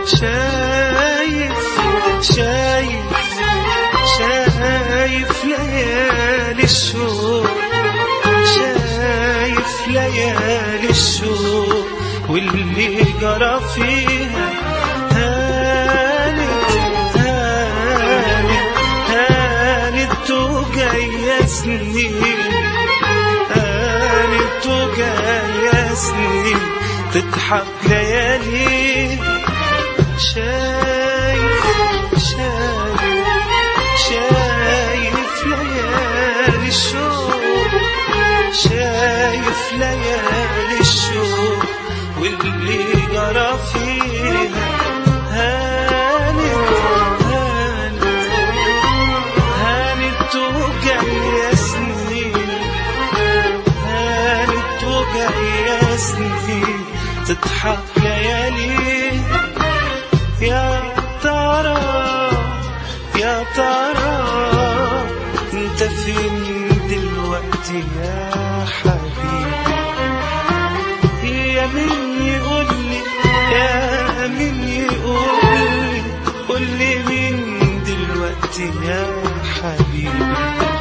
شايف شايف شايف ليالي الشوق شايف ليالي الشوق واللي جرى فيها هانت هانت هانت وجاية سنين هانت وجاية سنين تضحك ليالي شايف شايف شايف ليالي الشوق شايف ليالي الشوق واللي جرى فيها هانت هانت هانت وجاية سنين هانت وجاية سنين تضحك ليالي يا ترى يا ترى انت فين دلوقتي يا حبيبي يا مين يقول لي يا مين يقول لي قول لي مين دلوقتي يا حبيبي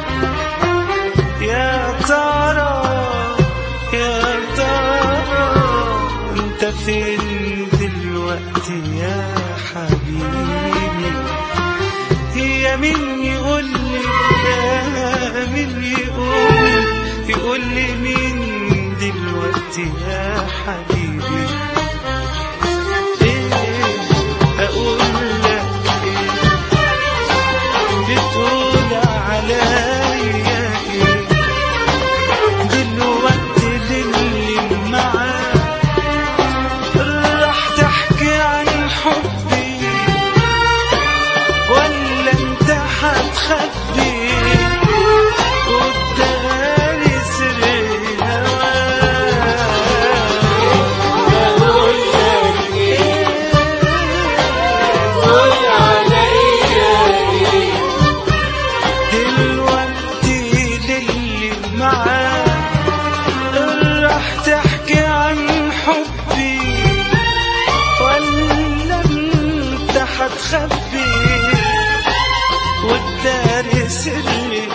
يا ترى يا ترى انت فين دلوقتي يا حبيبي يا مين يقول لي يا مين يقول يقول لي مين دلوقتي يا حبيبي ايه اقول لك ايه بتقول عليا ايه دلوقتي للي معاك راح تحكي عن حبي ولا انت هتخبي قدامي سر دلوقتي للي معاك راح تحكي عن حبي ولا انت هتخبي والدار سري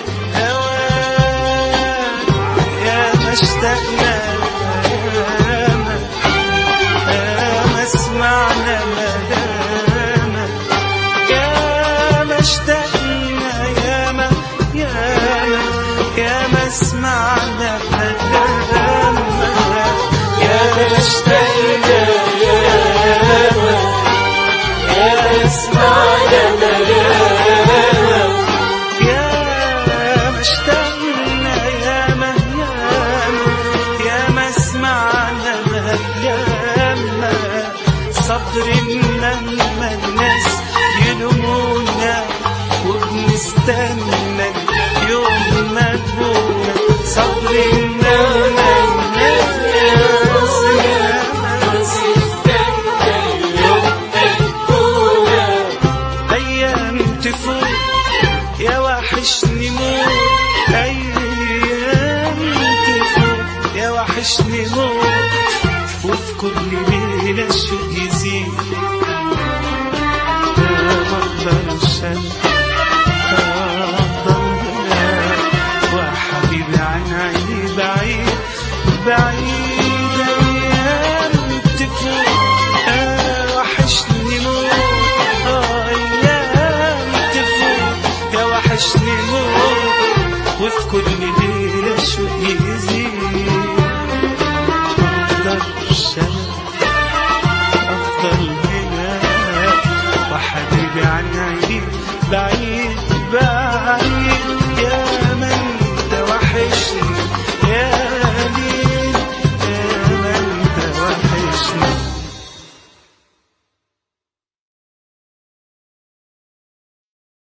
هواك يا ما اشتقنا يا ما يا ما سمعنا مدامك يا ما اشتقنا يا ما يا ما يا ما سمعنا مدامك يا ما اشتقنا يا ما يا ما سمعنا مدامك يا ما اشتقنا يا ما يا ما يا ما سمعنا مهيامة صبر مهما الناس يلومونا وبنستنى يوم ما تبونا صبر مهما الناس أيام تفوت يا وحشني موت أيام تفوت يا وحشني موت وفي كل ليلة الشوق يزيد يا مقدرش وحبيبي عن عيني بعيد بعيد أيام تفوت آه وحشني موت آه أيام تفوت يا وحشني موت وفي كل ليلة الشوق يزيد مقدرش أفضل هنا وحبيبي عن عيني بعيد بعيد يا من انت وحشني يا ليل يا من انت وحشني